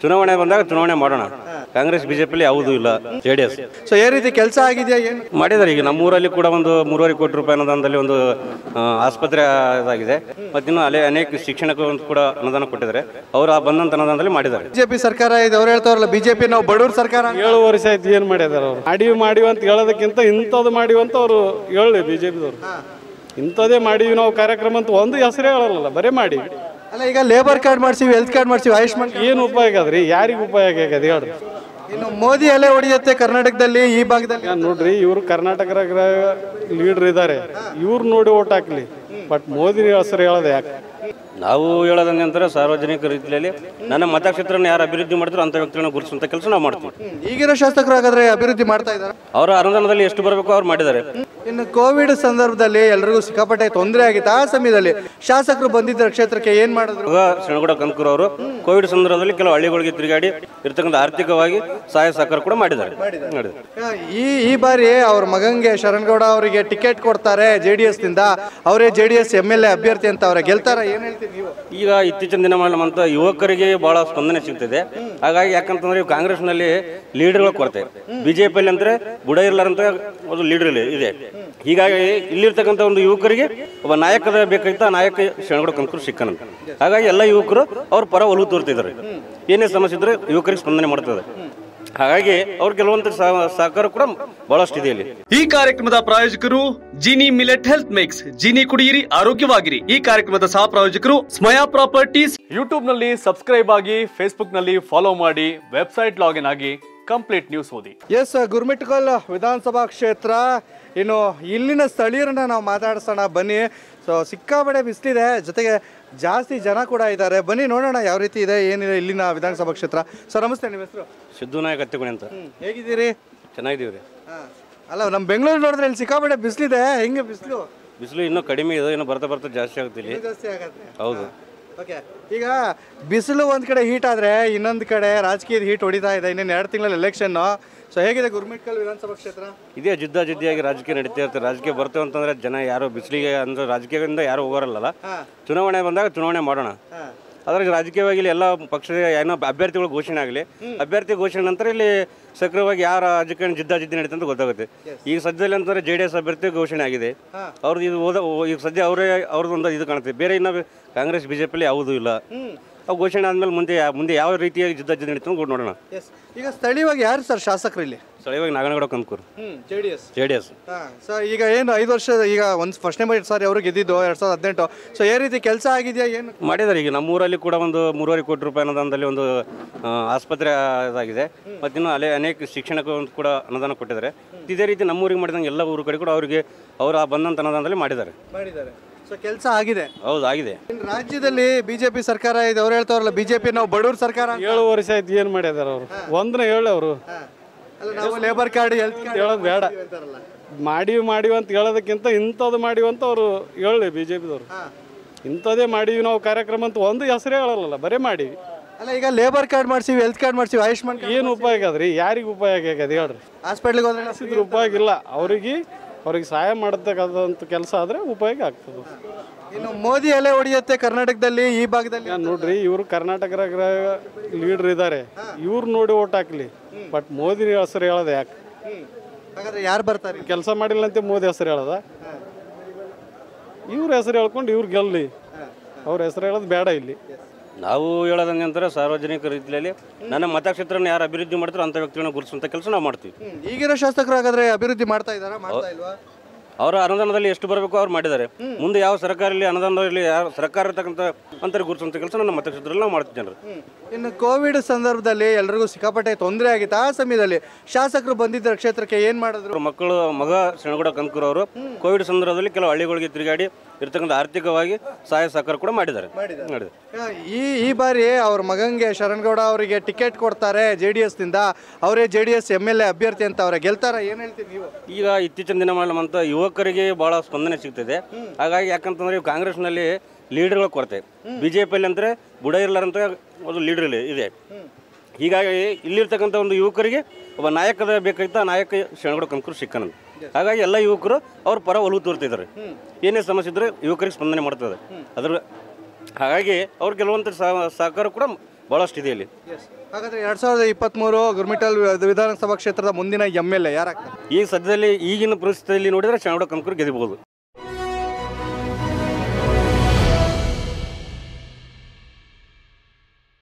ಚುನಾವಣೆ ಬಂದಾಗ ಚುನಾವಣೆ ಮಾಡೋಣ ಕಾಂಗ್ರೆಸ್ ಬಿಜೆಪಿಲಿ ಯಾವುದೂ ಇಲ್ಲ ಜೆ ಡಿ ಎಸ್ ಸೊ ಏ ರೀತಿ ಕೆಲಸ ಆಗಿದೆಯಾ ಏನು ಮಾಡಿದ್ದಾರೆ ಈಗ ನಮ್ಮೂರಲ್ಲಿ ಕೂಡ ಒಂದು ಮೂರುವರೆ ಕೋಟಿ ರೂಪಾಯಿ ಅನುದಾನದಲ್ಲಿ ಒಂದು ಆ, ಆಸ್ಪತ್ರೆ ಇದಾಗಿದೆ ಮತ್ತು ಇನ್ನು ಅಲ್ಲೇ ಅನೇಕ ಶಿಕ್ಷಣಕ್ಕೂ ಒಂದು ಕೂಡ ಅನುದಾನ ಕೊಟ್ಟಿದ್ದಾರೆ ಅವರು ಆ ಬಂದಂತ ಅನುದಾನದಲ್ಲಿ ಮಾಡಿದ್ದಾರೆ ಬಿಜೆಪಿ ಸರ್ಕಾರ ಇದೆ ಅವ್ರು ಹೇಳ್ತಾರಲ್ಲ ಬಿಜೆಪಿ ನಾವು ಬಡವ್ರ ಸರ್ಕಾರ ಅಂತ. ಏಳು ವರ್ಷ ಆಯ್ತು ಏನು ಮಾಡ್ಯಾರ ಅವ್ರು ಮಾಡಿವಿ ಮಾಡಿವಿ ಅಂತ ಹೇಳೋದಕ್ಕಿಂತ ಇಂಥದ್ದು ಮಾಡಿವಿ ಅಂತ ಅವರು ಹೇಳಿ ಬಿ ಜೆ ಪಿದವ್ರು ಇಂಥದ್ದೇ ಮಾಡಿವಿ ನಾವು ಕಾರ್ಯಕ್ರಮ ಅಂತ ಒಂದು ಹೆಸರೇ ಹೇಳಲ್ಲ ಬರೀ ಮಾಡಿ ಅಲ್ಲ ಈಗ ಲೇಬರ್ ಕಾರ್ಡ್ ಮಾಡ್ತೀವಿ ಹೆಲ್ತ್ ಕಾರ್ಡ್ ಮಾಡ್ತೀವಿ ಆಯುಷ್ಮಾನ್ ಕಾರ್ಡ್. ಏನು ಉಪಯೋಗ ಅದ್ರಿ ಯಾರಿಗೆ ಉಪಯೋಗ ಆಗದೆ ಹೇಳ್ರಿ ಇನ್ನು ಮೋದಿ ಅಲೆ ಹೊಡೆಯುತ್ತೆ ಕರ್ನಾಟಕದಲ್ಲಿ ಈ ಭಾಗದಲ್ಲಿ ಈಗ ನೋಡ್ರಿ ಇವರು ಕರ್ನಾಟಕದಾಗ ಲೀಡರ್ ಇದ್ದಾರೆ ಇವ್ರು ನೋಡಿ ಓಟ್ ಹಾಕ್ಲಿ ಬಟ್ ಮೋದಿ ಹೆಸರು ಹೇಳೋದು ಯಾಕೆ ನಾವು ಹೇಳೋದಂಗೆ ಅಂತಾರೆ ಸಾರ್ವಜನಿಕ ರೀತಿಯಲ್ಲಿ ನನ್ನ ಮತಕ್ಷೇತ್ರನ ಯಾರು ಅಭಿವೃದ್ಧಿ ಮಾಡ್ತಾರೋ ಅಂಥ ವ್ಯಕ್ತಿಗಳನ್ನ ಗುರುತಿಸುವಂಥ ಕೆಲಸ ನಾವು ಮಾಡ್ತೀವಿ ಈಗಿರೋ ಶಾಸಕರು ಹಾಗಾದ್ರೆ ಅಭಿವೃದ್ಧಿ ಮಾಡ್ತಾ ಇದ್ದಾರೆ ಅವರ ಅನುದಾನದಲ್ಲಿ ಎಷ್ಟು ಬರಬೇಕು ಅವ್ರು ಮಾಡಿದ್ದಾರೆ ಇನ್ನು ಕೋವಿಡ್ ಸಂದರ್ಭದಲ್ಲಿ ಎಲ್ರಿಗೂ ಸಿಕ್ಕಾಪಟ್ಟೆ ತೊಂದರೆ ಆಗಿತ್ತು ಆ ಸಮಯದಲ್ಲಿ ಶಾಸಕರು ಬಂದಿದ್ದ ಕ್ಷೇತ್ರಕ್ಕೆ ಏನ್ ಮಾಡಿದ್ರು ಮಗ ಶರಣಗೌಡ ಕನಕೂರ್ ಅವರು ಕೋವಿಡ್ ಸಂದರ್ಭದಲ್ಲಿ ಕೆಲವು ಹಳ್ಳಿಗಳಿಗೆ ತಿರುಗಾಡಿ ಇರ್ತಕ್ಕಂಥ ಆರ್ಥಿಕವಾಗಿ ಸಹಾಯ ಸಹಕಾರ ಕೂಡ ಮಾಡಿದ್ದಾರೆ ಮಾಡಿದ್ದಾರೆ ಈ ಈ ಬಾರಿ ಅವ್ರ ಮಗಂಗೆ ಶರಣ್ಗೌಡ ಅವರಿಗೆ ಟಿಕೆಟ್ ಕೊಡ್ತಾರೆ ಜೆ ಡಿ ಎಸ್ ನಿಂದ ಅವರೇ J D S M L A ಅಭ್ಯರ್ಥಿ ಅಂತ ಅವ್ರೆ ಗೆಲ್ತಾರ ಏನ್ ಹೇಳ್ತೀರಿ ನೀವು ಈಗ ಇತ್ತೀಚಿನ ದಿನಮಾನಮಂತ ಯುವಕರಿಗೆ ಬಹಳ ಸ್ಪಂದನೆ ಸಿಗ್ತಿದೆ ಹಾಗಾಗಿ ಯಾಕಂತಂದ್ರೆ ಇವು ಕಾಂಗ್ರೆಸ್ನಲ್ಲಿ ಲೀಡರ್ಗಳ ಕೊರತೆ ಬಿಜೆಪಿಯಲ್ಲಿ ಅಂದ್ರೆ ಬುಡ ಇರ್ಲಾರಂತ ಒಂದು ಲೀಡರ್ ಇದೆ ಹೀಗಾಗಿ ಇಲ್ಲಿರ್ತಕ್ಕಂಥ ಒಂದು ಯುವಕರಿಗೆ ಒಬ್ಬ ನಾಯಕದ ಬೇಕಾಗಿತ್ತು ಆ ನಾಯಕ ಶರಣಗೌಡ ಕಂಕರು ಸಿಕ್ಕನಂತ ಹಾಗಾಗಿ ಎಲ್ಲ ಯುವಕರು ಅವ್ರ ಪರ ಒಲವು ತೋರ್ತಿದ್ದಾರೆ ಏನೇ ಸಮಸ್ಯೆ ಇದ್ರೆ ಯುವಕರಿಗೆ ಸ್ಪಂದನೆ ಮಾಡ್ತದೆ ಹಾಗಾಗಿ ಅವ್ರ ಕೆಲವೊಂದು ಸಹ- ಸಹಕಾರ ಕೂಡ ಬಹಳಷ್ಟು ಇದೆ ಇಲ್ಲಿ ಈ ಕಾರ್ಯಕ್ರಮದ ಪ್ರಾಯೋಜಕರು Jini millet health mix Jini ಕುಡಿಯಿರಿ ಆರೋಗ್ಯವಾಗಿರಿ ಈ ಕಾರ್ಯಕ್ರಮದ ಸಹ ಪ್ರಾಯೋಜಕರು ಸ್ಮಯಾ ಪ್ರಾಪರ್ಟೀಸ್ ಯೂಟ್ಯೂಬ್ ನಲ್ಲಿ ಸಬ್ಸ್ಕ್ರೈಬ್ ಆಗಿ ಫೇಸ್ಬುಕ್ ನಲ್ಲಿ ಫಾಲೋ ಮಾಡಿ ವೆಬ್ಸೈಟ್ ಲಾಗಿನ್ ಆಗಿ ಕಂಪ್ಲೀಟ್ ನ್ಯೂಸ್ ಓದಿ ಎಸ್ ಗುರ್ಮಿಟ್ಕಲ್ ವಿಧಾನಸಭಾ ಕ್ಷೇತ್ರ ಇನ್ನು ಇಲ್ಲಿನ ಸ್ಥಳೀಯರನ್ನ ನಾವು ಮಾತಾಡ್ಸೋಣ ಬನ್ನಿ ಸೊ ಸಿಕ್ಕಾಬಡೆ ಬಿಸಿಲಿದೆ ಜೊತೆಗೆ ಜಾಸ್ತಿ ಜನ ಕೂಡ ಇದ್ದಾರೆ ಬನ್ನಿ ನೋಡೋಣ ಯಾವ ರೀತಿ ಇದೆ ಏನಿದೆ ಇಲ್ಲಿನ ವಿಧಾನಸಭಾ ಕ್ಷೇತ್ರ ಸರ್ ನಮಸ್ತೆ ನಿಮ್ಮ ಹೆಸರು ಸಿದ್ದು ನಾಯಕ್ ಹತ್ತಿಗುಣಿ ಅಂತ ಹೇಗಿದ್ದೀರಿ ಚೆನ್ನಾಗಿದ್ದೀವಿ ರೀ ಅಲ್ಲ ನಮ್ಮ ಬೆಂಗಳೂರು ನೋಡಿದ್ರೆ ಇಲ್ಲಿ ಸಿಕ್ಕಾಬಡೆ ಬಿಸಿಲಿದೆ ಹೆಂಗೆ ಬಿಸಿಲು ಬಿಸಿಲು ಇನ್ನೂ ಕಡಿಮೆ ಇದೆ ಇನ್ನು ಬರ್ತಾ ಬರ್ತಾ ಜಾಸ್ತಿ ಆಗುತ್ತೆ ಇಲ್ಲಿ ಜಾಸ್ತಿ ಆಗತ್ತೆ ಹೌದು ಓಕೆ ಈಗ ಬಿಸಿಲು ಒಂದ್ ಕಡೆ ಹೀಟ್ ಆದ್ರೆ ಇನ್ನೊಂದು ಕಡೆ ರಾಜಕೀಯದ ಹೀಟ್ ಹೊಡಿತಾ ಇದೆ ಇನ್ನೇನು ಎರಡು ತಿಂಗಳಲ್ಲಿ ಎಲೆಕ್ಷನ್ ಸೊ ಹೇಗಿದೆ ಗುರ್ಮಿಟ್ಕಲ್ ವಿಧಾನಸಭಾ ಕ್ಷೇತ್ರ ಇದೇ ಜಿದ್ದ ಜಿದ್ದಿಯಾಗಿ ರಾಜಕೀಯ ನಡೀತಾ ಇರುತ್ತೆ ರಾಜಕೀಯ ಬರ್ತೇವೆ ಅಂತಂದ್ರೆ ಜನ ಯಾರು ಬಿಸಿಲಿಗೆ ಅಂದ್ರೆ ರಾಜಕೀಯದಿಂದ ಯಾರು ಹೋಗೋರಲ್ಲ ಚುನಾವಣೆ ಬಂದಾಗ ಚುನಾವಣೆ ಮಾಡೋಣ ಅದ್ರಾಗ ರಾಜಕೀಯವಾಗಿ ಇಲ್ಲಿ ಎಲ್ಲ ಪಕ್ಷದ ಏನೋ ಅಭ್ಯರ್ಥಿಗಳು ಘೋಷಣೆ ಆಗಲಿ ಅಭ್ಯರ್ಥಿ ಘೋಷಣೆ ನಂತರ ಇಲ್ಲಿ ಸಕ್ರಿಯವಾಗಿ ಯಾರ ರಾಜಕಾರಣ ಜಿದ್ದ ಜಿದ್ದಿ ನಡೀತಂತ ಅಂತ ಗೊತ್ತಾಗುತ್ತೆ ಈಗ ಸದ್ಯದಲ್ಲಿ ಅಂತಂದ್ರೆ ಜೆ ಡಿ ಎಸ್ ಅಭ್ಯರ್ಥಿ ಘೋಷಣೆ ಆಗಿದೆ ಅವ್ರದ್ದು ಇದು ಹೋದ ಈಗ ಸದ್ಯ ಅವರೇ ಅವ್ರದ್ದು ಒಂದು ಇದು ಕಾಣುತ್ತೆ ಬೇರೆ ಇನ್ನು ಕಾಂಗ್ರೆಸ್ ಬಿಜೆಪಿಲಿ ಯಾವುದೂ ಇಲ್ಲ ಅವು ಘೋಷಣೆ ಆದ್ಮೇಲೆ ಮುಂದೆ ಯಾ- ಮುಂದೆ ಯಾವ ರೀತಿಯಾಗಿ ಜಿದ್ದ ಜಿದ್ದಿ ನಡೀತಂತ ಅಂತ ನೋಡೋಣ ಎಸ್ ಈಗ ಸ್ಥಳೀಯವಾಗಿ ಯಾರು ಸರ್ ಶಾಸಕರು ಇಲ್ಲಿ ಸ್ಥಳೀಯವಾಗಿ Naganagouda Kankur J D S J D S sir ಈಗ ಏನು ಐದು ವರ್ಷ ಈಗ ಒಂದು ಫಸ್ಟ್ನೇ ಬಾರಿ ಸಾರಿ ಅವರು ಗೆದ್ದಿದ್ದು ಎರಡು ಸಾವಿರದ ಹದಿನೆಂಟು ಸೊ ಏ ರೀತಿ ಕೆಲಸ ಆಗಿದೆಯಾ ಏನು ಮಾಡಿದ್ದಾರೆ ಈಗ ನಮ್ಮೂರಲ್ಲಿ ಕೂಡ ಒಂದು ಮೂರುವರೆ ಕೋಟಿ ರೂಪಾಯಿ ಅನುದಾನದಲ್ಲಿ ಒಂದು ಆ, ಆಸ್ಪತ್ರೆ ಇದಾಗಿದೆ ಮತ್ತು ಇನ್ನು ಅಲ್ಲೇ ಅನೇಕ ಶಿಕ್ಷಣಕ್ಕೂ ಒಂದು ಕೂಡ ಅನುದಾನ ಕೊಟ್ಟಿದ್ದಾರೆ ಇದೇ ರೀತಿ ನಮ್ಮೂರಿಗೆ ಮಾಡಿದಂಗೆ ಎಲ್ಲ ಊರು ಕಡೆ ಕೂಡ ಅವರಿಗೆ ಅವರು ಆ ಬಂದಂಥ ಅನುದಾನದಲ್ಲಿ ಮಾಡಿದ್ದಾರೆ ಮಾಡಿದ್ದಾರೆ ಸೊ ಕೆಲಸ ಆಗಿದೆ ಹೌದು ಆಗಿದೆ ಇನ್ನು ರಾಜ್ಯದಲ್ಲಿ ಬಿಜೆಪಿ ಸರ್ಕಾರ ಇದೆ ಅವ್ರು ಹೇಳ್ತಾರಲ್ಲ ಬಿಜೆಪಿ ನಾವು ಬಡವ್ರ ಸರ್ಕಾರ ಅಂತ. ಏಳು ವರ್ಷ ಆಯ್ತು ಏನು ಮಾಡ್ಯಾರ ಅವರು ಒಂದನ್ನ ಹೇಳಿ ಅವರು ಅಲ್ಲ ನಾವು ಲೇಬರ್ ಕಾರ್ಡ್ ಹೆಲ್ತ್ ಕಾರ್ಡ್ ಹೇಳೋದು ಬೇಡ ಮಾಡಿವಿ ಮಾಡಿವಿ ಅಂತ ಹೇಳೋದಕ್ಕಿಂತ ಇಂಥದ್ದು ಮಾಡಿವಿ ಅಂತ ಅವರು ಹೇಳಿ ಬಿ ಜೆ ಪಿದವ್ರು ಇಂಥದ್ದೇ ಮಾಡಿವಿ ನಾವು ಕಾರ್ಯಕ್ರಮ ಅಂತ ಒಂದು ಹೆಸರೇ ಹೇಳಲ್ಲ ಬರೀ ಮಾಡಿವಿ ಅಲ್ಲ ಈಗ ಲೇಬರ್ ಕಾರ್ಡ್ ಮಾಡ್ತೀವಿ ಹೆಲ್ತ್ ಕಾರ್ಡ್ ಮಾಡ್ತೀವಿ ಆಯುಷ್ಮಾನ್ ಕಾರ್ಡ್ ಏನು ಉಪಯೋಗ ಅದ್ರಿ ಯಾರಿಗೆ ಉಪಯೋಗ ಆಗದೆ ಹೇಳ್ರಿ ಹಾಸ್ಪಿಟ್ಲಿಗೆ ಹೋದ್ರೆ ಇದ್ರ ಉಪಯೋಗ ಇಲ್ಲ ಅವ್ರಿಗೆ ಅವ್ರಿಗೆ ಸಹಾಯ ಮಾಡತಕ್ಕಂಥ ಕೆಲಸ ಆದರೆ ಉಪಯೋಗ ಆಗ್ತದೆ ಇನ್ನು ಮೋದಿ ಅಲೆ ಹೊಡೆಯುತ್ತೆ ಕರ್ನಾಟಕದಲ್ಲಿ ಈ ಭಾಗದಲ್ಲಿ ಈಗ ನೋಡ್ರಿ ಇವರು ಕರ್ನಾಟಕದಾಗ ಲೀಡರ್ ಇದ್ದಾರೆ ಇವ್ರು ನೋಡಿ ಓಟ್ ಹಾಕ್ಲಿ ಬಟ್ ಮೋದಿ ಹೆಸರು ಹೇಳೋದು ಯಾಕೆ ಹಾಗಾದ್ರೆ ಯಾರು ಬರ್ತಾರೆ ಕೆಲಸ ಮಾಡಿಲ್ಲ ಅಂತ ಮೋದಿ ಹೆಸರು ಹೇಳೋದ ಇವ್ರ ಹೆಸರು ಹೇಳ್ಕೊಂಡು ಇವ್ರು ಗೆಲ್ಲಿ ಅವ್ರ ಹೆಸರು ಹೇಳೋದು ಬೇಡ ಇಲ್ಲಿ ನಾವು ಹೇಳೋದಂಗೆ ಅಂತಾರೆ ಸಾರ್ವಜನಿಕ ರೀತಿಯಲ್ಲಿ ನನ್ನ ಮತಕ್ಷೇತ್ರನ ಯಾರು ಅಭಿವೃದ್ಧಿ ಮಾಡ್ತಾರೋ ಅಂಥ ವ್ಯಕ್ತಿಗಳನ್ನ ಗುರುತಿಸುವಂಥ ಕೆಲಸ ನಾವು ಮಾಡ್ತೀವಿ ಈಗಿರೋ ಶಾಸಕರು ಹಾಗಾದ್ರೆ ಅಭಿವೃದ್ಧಿ ಮಾಡ್ತಾ ಇದ್ದಾರಾ ಮಾಡ್ತಾ ಇಲ್ವಾ ಅವರ ಅನುದಾನದಲ್ಲಿ ಎಷ್ಟು ಬರಬೇಕು ಅವ್ರು ಮಾಡಿದ್ದಾರೆ ಮುಂದೆ ಯಾವ ಸರ್ಕಾರದಲ್ಲಿ ಅನುದಾನದಲ್ಲಿ ಯಾವ ಸರ್ಕಾರ ಇರ್ತಕ್ಕಂಥ ಅಂತರ ಗುರುತಿಸುವಂಥ ಕೆಲಸ ನನ್ನ ಮತಕ್ಷೇತ್ರದಲ್ಲಿ ನಾವು ಮಾಡ್ತೀವಿ ಜನರು ಇನ್ನು ಕೋವಿಡ್ ಸಂದರ್ಭದಲ್ಲಿ ಎಲ್ರಿಗೂ ಸಿಕ್ಕಾಪಟ್ಟೆ ತೊಂದರೆ ಆಗಿತ್ತು ಆ ಸಮಯದಲ್ಲಿ ಶಾಸಕರು ಬಂದಿದ್ದ ಕ್ಷೇತ್ರಕ್ಕೆ ಏನ್ ಮಾಡಿದ್ರು ಅವ್ರ ಮಕ್ಕಳು ಮಗ ಶರಣಗೌಡ ಕನಕೂರ್ ಅವರು ಕೋವಿಡ್ ಸಂದರ್ಭದಲ್ಲಿ ಕೆಲವು ಹಳ್ಳಿಗಳಿಗೆ ತಿರುಗಾಡಿ ಇರ್ತಕ್ಕಂಥ ಆರ್ಥಿಕವಾಗಿ ಸಹಾಯ ಸಹಕಾರ ಕೂಡ ಮಾಡಿದ್ದಾರೆ ಮಾಡಿದ್ದಾರೆ ಈ ಈ ಬಾರಿ ಅವ್ರ ಮಗಂಗೆ ಶರಣ್ಗೌಡ ಅವರಿಗೆ ಟಿಕೆಟ್ ಕೊಡ್ತಾರೆ ಜೆ ಡಿ ಎಸ್ ನಿಂದ ಅವರೇ J D S M L A ಅಭ್ಯರ್ಥಿ ಅಂತ ಅವ್ರೆ ಗೆಲ್ತಾರ ಏನ್ ಹೇಳ್ತೀರಿ ನೀವು ಈಗ ಇತ್ತೀಚಿನ ದಿನಮಾನಮಂತ ಯುವಕರಿಗೆ ಬಹಳ ಸ್ಪಂದನೆ ಸಿಗ್ತಿದೆ ಹಾಗಾಗಿ ಯಾಕಂತಂದ್ರೆ ಇವು ಕಾಂಗ್ರೆಸ್ನಲ್ಲಿ ಲೀಡರ್ಗಳ ಕೊರತೆ ಬಿಜೆಪಿಯಲ್ಲಿ ಅಂದ್ರೆ ಬುಡ ಇರ್ಲಾರಂತ ಒಂದು ಲೀಡರ್ ಇದೆ ಹೀಗಾಗಿ ಇಲ್ಲಿರ್ತಕ್ಕಂಥ ಒಂದು ಯುವಕರಿಗೆ ಒಬ್ಬ ನಾಯಕದ ಬೇಕಾಗಿತ್ತು ಆ ನಾಯಕ ಶರಣಗೌಡ ಕಂಕರು ಸಿಕ್ಕನಂತ ಹಾಗಾಗಿ ಎಲ್ಲ ಯುವಕರು ಅವ್ರ ಪರ ಒಲವು ತೋರ್ತಿದ್ದಾರೆ ಏನೇ ಸಮಸ್ಯೆ ಇದ್ರೆ ಯುವಕರಿಗೆ ಸ್ಪಂದನೆ ಮಾಡ್ತದೆ ಅದ್ರ ಹಾಗಾಗಿ ಅವ್ರ ಕೆಲವೊಂದು ಸಹ- ಸಹಕಾರ ಕೂಡ ಭಾಳಷ್ಟು ಇದೆ ಇಲ್ಲಿ ಹಾಗಾದ್ರೆ ಎರಡ್ ಸಾವಿರದ ಇಪ್ಪತ್ತ್ಮೂರು ಗುರ್ಮಿಟಲ್ ವಿಧಾನಸಭಾ ಕ್ಷೇತ್ರದ ಮುಂದಿನ ಎಮ್ ಎಲ್ ಎ ಯಾರಾಗ್ತಾರೆ ಈ ಸದ್ಯದಲ್ಲಿ ಈಗಿನ ಪರಿಸ್ಥಿತಿಯಲ್ಲಿ ನೋಡಿದ್ರೆ ಚನ್ನಡ ಕಂಕೂರು ಗೆದಿಬಹುದು